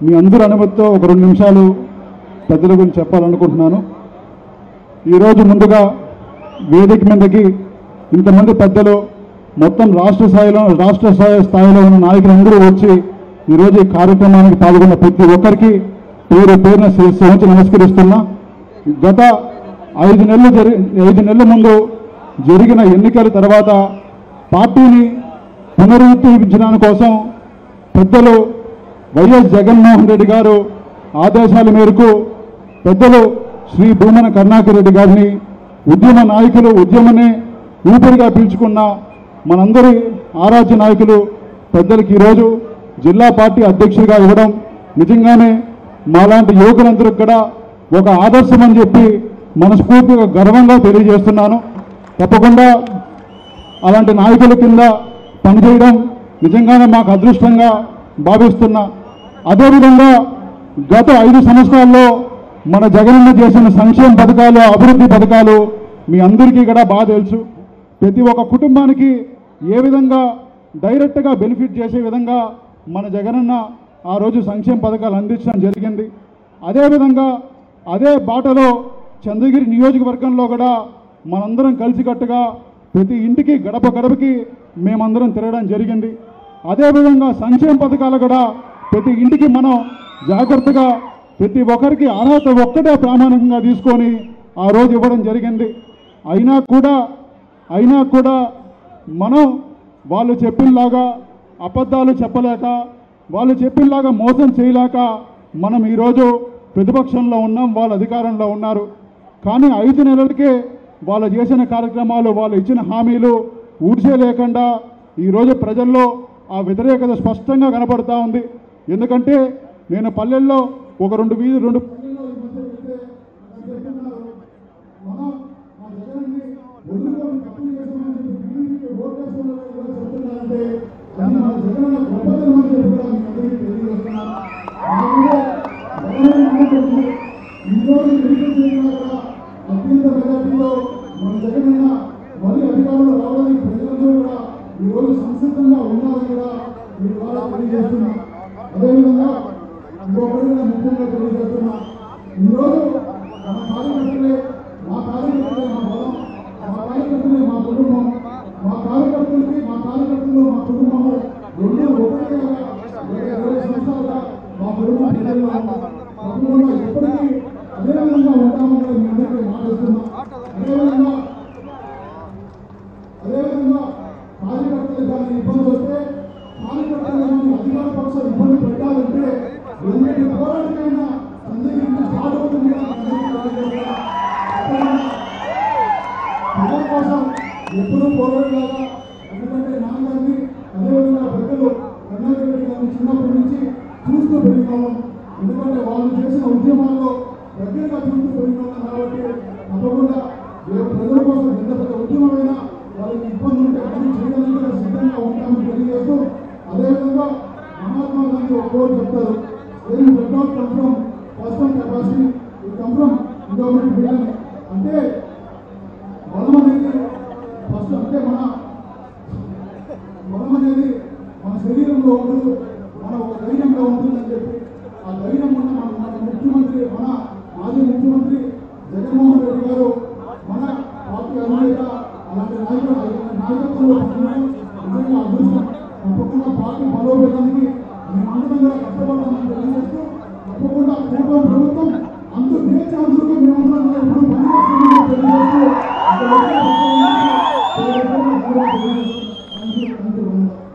మీ అందరి అనుమతితో ఒక రెండు నిమిషాలు పెద్దల గురించి చెప్పాలనుకుంటున్నాను ఈరోజు ముందుగా వేదిక మీదకి ఇంతమంది పెద్దలు మొత్తం రాష్ట్ర స్థాయిలో రాష్ట్ర స్థాయి స్థాయిలో ఉన్న నాయకులందరూ వచ్చి ఈరోజు ఈ కార్యక్రమానికి పాల్గొన్న ప్రతి ఒక్కరికి పేరు పేరున శిరస్సు నమస్కరిస్తున్నా గత ఐదు నెలలు జరి ఐదు నెలల ముందు జరిగిన ఎన్నికల తర్వాత పార్టీని పునరుద్ధరించడానికి కోసం పెద్దలు వైఎస్ జగన్మోహన్ రెడ్డి గారు ఆదేశాల మేరకు పెద్దలు శ్రీ భూమన కరుణాకర్ రెడ్డి గారిని ఉద్యమ నాయకులు ఉద్యమనే ఊపిరిగా పీల్చుకున్న మనందరి ఆరాధ్య నాయకులు పెద్దలకి ఈరోజు జిల్లా పార్టీ అధ్యక్షుడిగా ఇవ్వడం నిజంగానే మాలాంటి యువకులందరికీ కూడా ఒక ఆదర్శం అని చెప్పి మనస్ఫూర్తిగా గర్వంగా తెలియజేస్తున్నాను తప్పకుండా అలాంటి నాయకుల కింద పనిచేయడం నిజంగానే మాకు అదృష్టంగా భావిస్తున్నా అదేవిధంగా గత ఐదు సంవత్సరాల్లో మన జగనన్న చేసిన సంక్షేమ పథకాలు అభివృద్ధి పథకాలు మీ అందరికీ కూడా బాగా తెలుసు ప్రతి ఒక్క కుటుంబానికి ఏ విధంగా డైరెక్ట్గా బెనిఫిట్ చేసే విధంగా మన జగనన్న ఆ రోజు సంక్షేమ పథకాలు అందించడం జరిగింది అదేవిధంగా అదే బాటలో చంద్రగిరి నియోజకవర్గంలో కూడా మనందరం కలిసికట్టుగా ప్రతి ఇంటికి గడప గడపకి మేమందరం తిరగడం జరిగింది అదేవిధంగా సంక్షేమ పథకాలు కూడా ప్రతి ఇంటికి మనం జాగ్రత్తగా ప్రతి ఒక్కరికి అర్హత ఒక్కటే ప్రామాణికంగా తీసుకొని ఆ రోజు ఇవ్వడం జరిగింది అయినా కూడా అయినా కూడా మనం వాళ్ళు చెప్పినలాగా అబద్ధాలు చెప్పలేక వాళ్ళు చెప్పినలాగా మోసం చేయలేక మనం ఈరోజు ప్రతిపక్షంలో ఉన్నాం వాళ్ళు అధికారంలో ఉన్నారు కానీ ఐదు నెలలకే వాళ్ళు చేసిన కార్యక్రమాలు వాళ్ళు ఇచ్చిన హామీలు ఊడ్చే లేకుండా ఈరోజు ప్రజల్లో ఆ వ్యతిరేకత స్పష్టంగా కనపడతా ఉంది ఎందుకంటే నేను పల్లెల్లో ఒక రెండు వీధి రెండు పల్లెల్లో ఈ మధ్య వెళ్తే నాకు చెప్తున్నారు, "మనం మా జగన్ని వదులుకొని తప్పులు చేశామని చెప్పి టీడీపీకి ఓటేస్తున్నారు ఇలా చెప్తున్నారంటే అది మన జగనన్న గొప్పతనం అని చెప్పి కూడా మీ అందరికీ తెలియజేస్తున్నాను. అలాగే జగనన్న నమ్మకండి. ఈ రోజు ఎన్నికలు జరిగినా కూడా అత్యంత మెజార్టీలో మన జగనన్న మళ్ళీ అధికారంలో రావడానికి ప్రజలందరూ కూడా ఈ రోజు సంసిద్ధంగా ఉన్నారని కూడా మీ ద్వారా తెలియజేస్తున్నా అదేవిధంగా ఇంకొకటి కూడా ముఖ్యంగా తెలియజేస్తున్నా ఈరోజు మన కార్యకర్తలే మా కార్యకర్తలే మా బలం మా కార్యకర్తలే మా కుటుంబం మా కార్యకర్తలకి మా కార్యకర్తలు మా కుటుంబము రెండు ఒకటే ఇరవై సంవత్సరాలుగా మా కుటుంబం ప్రజల్లో ఉంది. తప్పకుండా ఎప్పటికీ అదే విధంగా ఉంటామని కూడా మీ అందరికీ మాటిస్తున్నా అదేవిధంగా అదేవిధంగా కార్యకర్తలు కానీ ఇబ్బంది వస్తే కార్యకర్తలు కానీ అధికార పక్షం ఇబ్బంది పెట్టాలంటే ఎన్నిటి పోరాటమైనా అందరికీ స్టార్ట్ అవుతుంది కదా మీ అందరికీ తెలియజేస్తున్నా. ప్రజల కోసం ఎప్పుడూ పోరాడలేదా ఎందుకంటే నాన్నగారిని అదేవిధంగా పెద్దలు కర్ణాటక రెడ్డి గారిని చిన్నప్పటి నుంచి చూస్తూ పెరిగినాము ఎందుకంటే వాళ్ళు చేసిన ఉద్యమాల్లో దగ్గరగా చూస్తూ పెరిగినాము కాబట్టి తప్పకుండా ఏ ప్రజల కోసం ఎంత పెద్ద ఉద్యమమైనా వాళ్ళకి ఇబ్బంది ఉంటే అన్ని చేయడానికి కూడా సిద్ధంగా ఉంటామని తెలియజేస్తూ అదేవిధంగా మహాత్మా గాంధీ ఒక కోరు చెప్తారు ఏది dead not come from personal capacity ఇది కమ్ ఫ్రమ్ గవర్నమెంట్ బిల్డింగ్ అంటే బలం అనేది ఫస్ట్ అంటే మన బలం అనేది మన శరీరంలో ఉండదు మన ఒక ధైర్యంలో ఉంటుందని